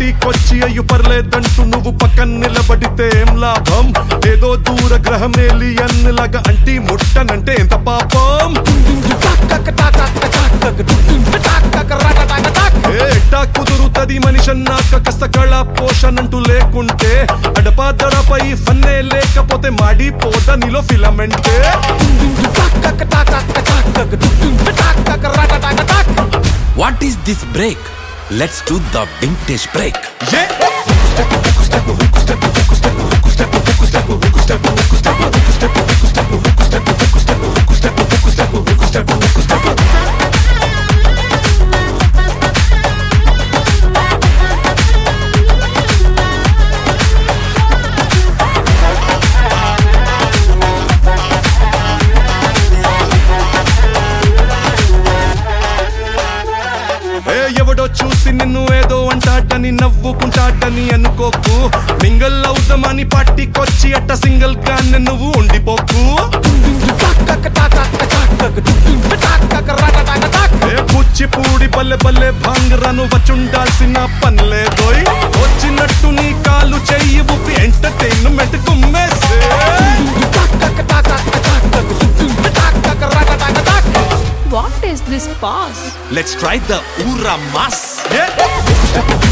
పార్టీకొచ్చి అయ్యు పర్లేదంటూ నువ్వు పక్కన నిలబడితే ఏం లాభం ఏదో దూర గ్రహం ఏలియన్ లాగా అంటి ముట్టనంటే ఎంత పాపం ఏ ఎట్టా కుదురుతది మనిషి అన్నాక కష్ట కళ పోషణంటూ లేకుంటే అడపా దడపై ఫన్నే లేకపోతే మాడిపోత నీలో ఫిలమెంటే What is this break? Let's do the vintage break. ఏ ఏ ఎవడో చూసి నిన్ను ఏదో అంటాడని నవ్వుకుంటాడని అనుకోకు మింగల్ అవుదామని పార్టీకొచ్చి అట్ట సింగిల్ గా నువ్వు ఉండిపోకు ఏ కూచిపూడి పల్లె పల్లె భాంగరాను వచ్చుండాల్సిన పనిలేదోయ్ వచ్చినట్టు నీ కాలు చెయ్యి ఊపి ఎంటర్టైన్మెంట్ కుమ్మేసే What is this pause? Let's try the Ura Mas. A